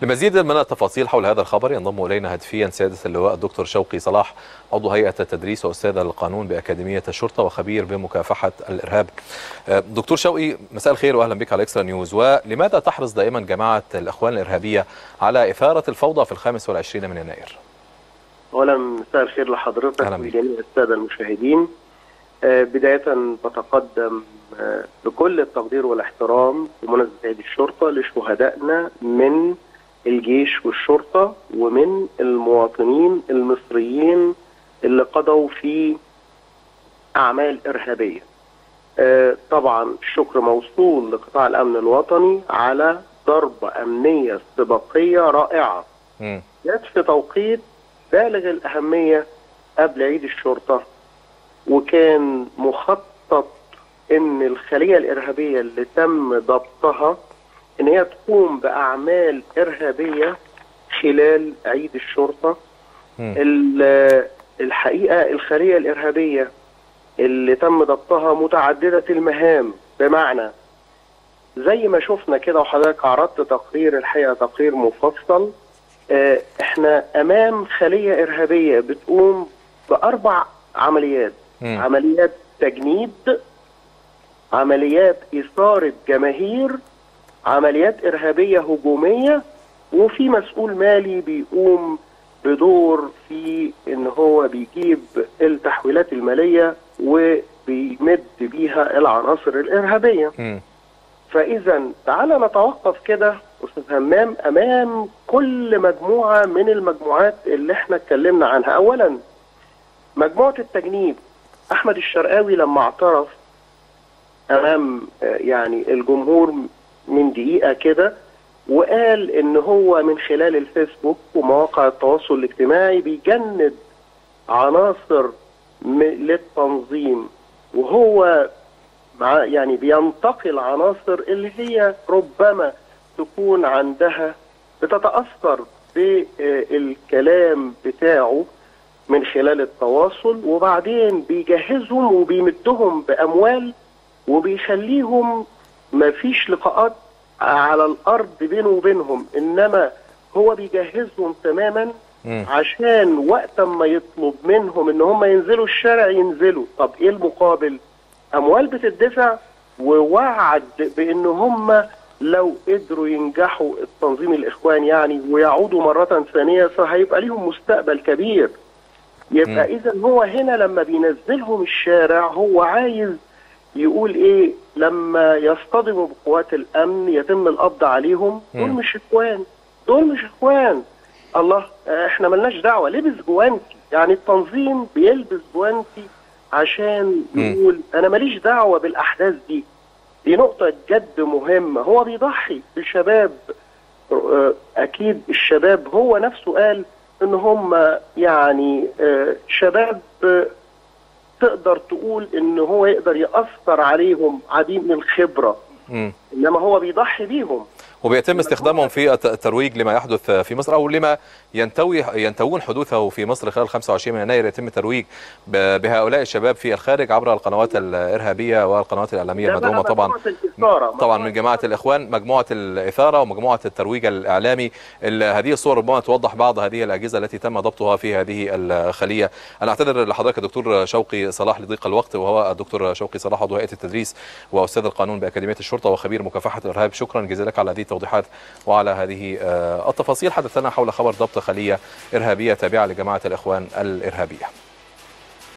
لمزيد من التفاصيل حول هذا الخبر ينضم الينا هاتفيا سياده اللواء الدكتور شوقي صلاح عضو هيئه التدريس واستاذ القانون باكاديميه الشرطه وخبير بمكافحه الارهاب. دكتور شوقي مساء الخير واهلا بك على اكسترا نيوز ولماذا تحرص دائما جماعه الاخوان الارهابيه على اثاره الفوضى في الخامس والعشرين من يناير؟ اولا مساء الخير لحضرتك ولجميع الساده المشاهدين. بدايه بتقدم بكل التقدير والاحترام بمناسبه عيد الشرطه لشهدائنا من الجيش والشرطه ومن المواطنين المصريين اللي قضوا في اعمال ارهابيه. طبعا الشكر موصول لقطاع الامن الوطني على ضربه امنيه استباقيه رائعه. جت في توقيت بالغ الاهميه قبل عيد الشرطه وكان مخطط ان الخليه الارهابيه اللي تم ضبطها ان هي تقوم باعمال ارهابيه خلال عيد الشرطه الحقيقه الخليه الارهابيه اللي تم ضبطها متعدده المهام بمعنى زي ما شفنا كده وحضرتك عرضت تقرير الحقيقه تقرير مفصل احنا امام خليه ارهابيه بتقوم باربع عمليات م. عمليات تجنيد عمليات إثارة جماهير عمليات إرهابية هجومية وفي مسؤول مالي بيقوم بدور في إن هو بيجيب التحويلات المالية وبيمد بيها العناصر الإرهابية م. فإذا تعالى نتوقف كده أستاذ همام أمام كل مجموعة من المجموعات اللي احنا اتكلمنا عنها أولا مجموعة التجنيد احمد الشرقاوي لما اعترف امام يعني الجمهور من دقيقه كده وقال ان هو من خلال الفيسبوك ومواقع التواصل الاجتماعي بيجند عناصر للتنظيم وهو مع يعني بينتقل عناصر اللي هي ربما تكون عندها بتتاثر بالكلام بتاعه من خلال التواصل وبعدين بيجهزهم وبيمدهم باموال وبيخليهم ما فيش لقاءات على الارض بينه وبينهم انما هو بيجهزهم تماما م. عشان وقت ما يطلب منهم ان هم ينزلوا الشارع ينزلوا طب ايه المقابل اموال بتدفع ووعد بان هم لو قدروا ينجحوا التنظيم الاخوان يعني ويعودوا مره ثانيه فهيبقى ليهم مستقبل كبير يبقى اذا هو هنا لما بينزلهم الشارع هو عايز يقول ايه لما يصطدموا بقوات الامن يتم القبض عليهم دول مش اخوان دول مش اخوان الله احنا ملناش دعوه لبس جوانتي يعني التنظيم بيلبس جوانتي عشان يقول انا ماليش دعوه بالاحداث دي دي نقطه جد مهمه هو بيضحي بشباب اكيد الشباب هو نفسه قال ان هم يعني شباب تقدر تقول ان هو يقدر ياثر عليهم عديد من الخبره م. انما هو بيضحي بيهم وبيتم استخدامهم في الترويج لما يحدث في مصر او لما ينتوي ينتوون حدوثه في مصر خلال 25 يناير يتم الترويج بهؤلاء الشباب في الخارج عبر القنوات الارهابيه والقنوات الاعلاميه المدعومه طبعا طبعا من جماعه الاخوان مجموعه الاثاره ومجموعه الترويج الاعلامي هذه الصور ربما توضح بعض هذه الاجهزه التي تم ضبطها في هذه الخليه انا اعتذر لحضرتك الدكتور شوقي صلاح لضيق الوقت وهو الدكتور شوقي صلاح عضو هيئه التدريس واستاذ القانون باكاديميه الشرطه وخبير مكافحه الارهاب شكرا جزيلا لك على هذه التوضيحات وعلى هذه التفاصيل حدثنا حول خبر ضبط خلية إرهابية تابعة لجماعة الإخوان الإرهابية